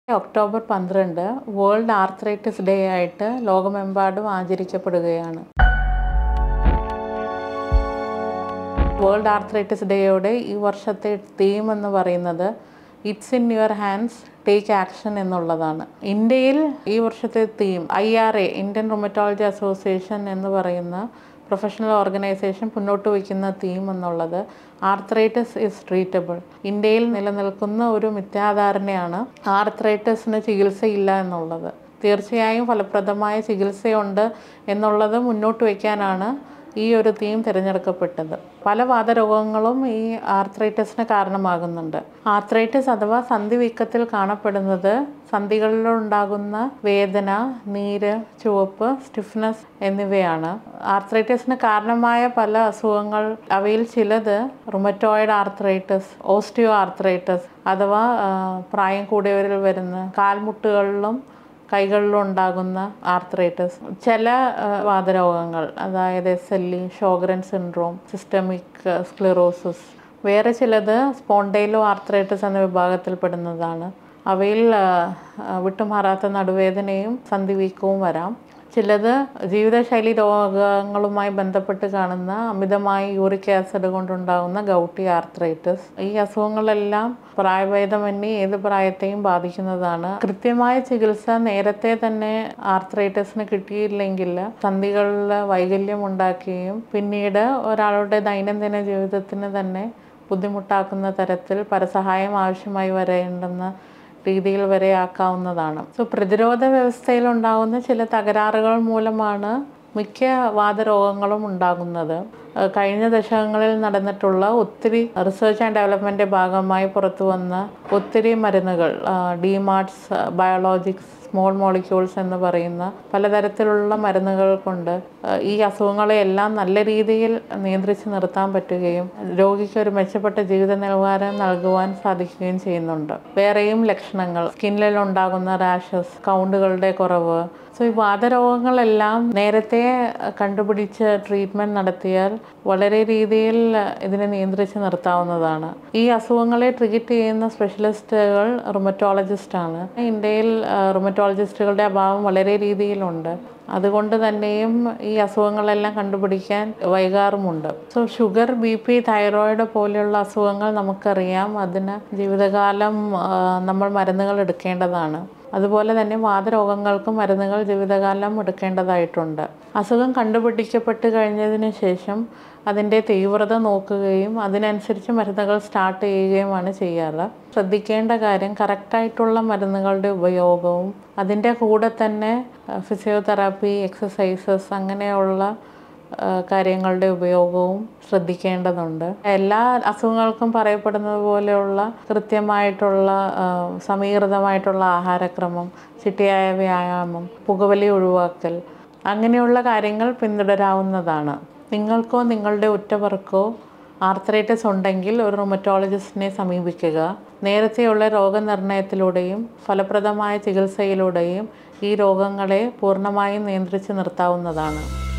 October പന്ത്രണ്ട് world arthritis day ആയിട്ട് ലോകമെമ്പാടും ആചരിക്കപ്പെടുകയാണ് വേൾഡ് ആർത്രൈറ്റിസ് ഡേയോടെ ഈ വർഷത്തെ തീം എന്ന് പറയുന്നത് it's in your hands take action എന്നുള്ളതാണ് ഇന്ത്യയിൽ ഈ വർഷത്തെ theme I R A Indian rheumatology association എന്ന് പറയുന്ന പ്രൊഫഷണൽ ഓർഗനൈസേഷൻ മുന്നോട്ട് വയ്ക്കുന്ന തീം എന്നുള്ളത് ആർത്രൈറ്റിസ് ഇസ് ട്രീറ്റബിൾ ഇന്ത്യയിൽ നിലനിൽക്കുന്ന ഒരു മിഥ്യാധാരണയാണ് ആർത്രൈറ്റിസിന് ചികിത്സയില്ല എന്നുള്ളത് തീർച്ചയായും ഫലപ്രദമായ ചികിത്സയുണ്ട് എന്നുള്ളത് മുന്നോട്ട് വയ്ക്കാനാണ് ഈ ഒരു തീം തിരഞ്ഞെടുക്കപ്പെട്ടത് പല വാതരോഗങ്ങളും ഈ ആർത്രൈറ്റിസിന് കാരണമാകുന്നുണ്ട് ആർത്രൈറ്റിസ് അഥവാ സന്ധി വീക്കത്തിൽ കാണപ്പെടുന്നത് സന്ധികളിലുണ്ടാകുന്ന വേദന നീര് ചുവപ്പ് സ്റ്റിഫ്നെസ് എന്നിവയാണ് ആർത്രൈറ്റിസിന് കാരണമായ പല അസുഖങ്ങൾ അവയിൽ ചിലത് റുമറ്റോയിഡ് ആർത്രൈറ്റിസ് ഓസ്റ്റിയോ ആർത്രൈറ്റിസ് അഥവാ ആ, പ്രായം കൂടിയവരിൽ വരുന്ന കാൽമുട്ടുകളിലും കൈകളിലുണ്ടാകുന്ന ആർത്രൈറ്റിസ് ചില ആ, വാതരോഗങ്ങൾ അതായത് S L E Sjogren syndrome systemic sclerosis വേറെ ചിലത് സ്പോണ്ടൈലോ ആർത്രൈറ്റിസ് എന്ന വിഭാഗത്തിൽപ്പെടുന്നതാണ് അവയിൽ ആ, ആ, വിട്ടുമാറാത്ത നടുവേദനയും സന്ധിവീക്കവും വരാം ചിലത് ജീവിതശൈലി രോഗങ്ങളുമായി ബന്ധപ്പെട്ട് കാണുന്ന അമിതമായ യൂറിക് ആസിഡ് കൊണ്ടുണ്ടാകുന്ന ഗൗട്ടി ആർത്രൈറ്റിസ് ഈ അസുഖങ്ങളെല്ലാം പ്രായഭേദമന്യേ ഏത് പ്രായത്തെയും ബാധിക്കുന്നതാണ് കൃത്യമായ ചികിത്സ നേരത്തെ തന്നെ ആർത്രൈറ്റിസിന് കിട്ടിയില്ലെങ്കിൽ സന്ധികളിൽ വൈകല്യം ഉണ്ടാക്കുകയും പിന്നീട് ഒരാളുടെ ദൈനംദിന ജീവിതത്തിന് തന്നെ ബുദ്ധിമുട്ടാക്കുന്ന തരത്തിൽ പരസഹായം ആവശ്യമായി വരേണ്ടുന്ന രീതിയിൽ വരെ ആക്കാവുന്നതാണ് സോ പ്രതിരോധ വ്യവസ്ഥയിൽ ഉണ്ടാകുന്ന ചില തകരാറുകൾ മൂലമാണ് മിക്ക വാതരോഗങ്ങളും ഉണ്ടാകുന്നത് ഏഹ് കഴിഞ്ഞ ദശകങ്ങളിൽ നടന്നിട്ടുള്ള ഒത്തിരി റിസർച്ച് ആൻഡ് ഡെവലപ്മെൻറ്റ് ഭാഗമായി പുറത്തു വന്ന ഒത്തിരി മരുന്നുകൾ ഡിമാർട്സ് ബയോളോജിക്സ് സ്മോൾ മോളിക്യൂൾസ് എന്ന് പറയുന്ന പലതരത്തിലുള്ള മരുന്നുകൾ കൊണ്ട് ഏഹ് ഈ അസുഖങ്ങളെ എല്ലാം നല്ല രീതിയിൽ നിയന്ത്രിച്ച് നിർത്താൻ പറ്റുകയും രോഗിക്ക് ഒരു മെച്ചപ്പെട്ട ജീവിത നിലവാരം നൽകുവാൻ സാധിക്കുകയും ചെയ്യുന്നുണ്ട് വേറെയും ലക്ഷണങ്ങൾ സ്കിന്നിൽ ഉണ്ടാകുന്ന റാഷസ് കൗണ്ടുകളുടെ കുറവ് സോ ഈ വാതരോഗങ്ങളെല്ലാം നേരത്തെ കണ്ടുപിടിച്ച് ട്രീറ്റ്മെൻറ്റ് നടത്തിയാൽ വളരെ രീതിയിൽ ഇതിനെ നിയന്ത്രിച്ച് നിർത്താവുന്നതാണ് ഈ അസുഖങ്ങളെ ട്രീറ്റ് ചെയ്യുന്ന സ്പെഷ്യലിസ്റ്റുകൾ റുമറ്റോളജിസ്റ്റാണ് ഇന്ത്യയിൽ റുമറ്റോളജിസ്റ്റുകളുടെ അഭാവം വളരെ രീതിയിലുണ്ട് അതുകൊണ്ട് തന്നെയും ഈ അസുഖങ്ങളെല്ലാം കണ്ടുപിടിക്കാൻ വൈകാറുമുണ്ട് so sugar B P thyroid പോലെയുള്ള അസുഖങ്ങൾ നമുക്കറിയാം അതിന് ജീവിതകാലം ആ, നമ്മൾ മരുന്നുകൾ എടുക്കേണ്ടതാണ് അതുപോലെ തന്നെ വാതരോഗങ്ങൾക്കും മരുന്നുകൾ ജീവിതകാലം എടുക്കേണ്ടതായിട്ടുണ്ട് അസുഖം കണ്ടുപിടിക്കപ്പെട്ട് കഴിഞ്ഞതിന് ശേഷം അതിൻ്റെ തീവ്രത നോക്കുകയും അതിനനുസരിച്ച് മരുന്നുകൾ സ്റ്റാർട്ട് ചെയ്യുകയുമാണ് ചെയ്യാറ് ശ്രദ്ധിക്കേണ്ട കാര്യം കറക്റ്റായിട്ടുള്ള മരുന്നുകളുടെ ഉപയോഗവും അതിൻ്റെ കൂടെ തന്നെ ഫിസിയോതെറാപ്പി എക്സസൈസസ് അങ്ങനെയുള്ള ആ, കാര്യങ്ങളുടെ ഉപയോഗവും ശ്രദ്ധിക്കേണ്ടതുണ്ട് എല്ലാ അസുഖങ്ങൾക്കും പറയപ്പെടുന്നത് പോലെയുള്ള കൃത്യമായിട്ടുള്ള ആ, സമീകൃതമായിട്ടുള്ള ആഹാരക്രമം ചിട്ടയായ വ്യായാമം പുകവലി ഒഴിവാക്കൽ അങ്ങനെയുള്ള കാര്യങ്ങൾ പിന്തുടരാവുന്നതാണ് നിങ്ങൾക്കോ നിങ്ങളുടെ ഉറ്റവർക്കോ ആർത്രൈറ്റിസ് ഉണ്ടെങ്കിൽ ഒരു റൊമറ്റോളജിസ്റ്റിനെ സമീപിക്കുക നേരത്തെയുള്ള രോഗനിർണയത്തിലൂടെയും ഫലപ്രദമായ ചികിത്സയിലൂടെയും ഈ രോഗങ്ങളെ പൂർണ്ണമായും നിയന്ത്രിച്ച് നിർത്താവുന്നതാണ്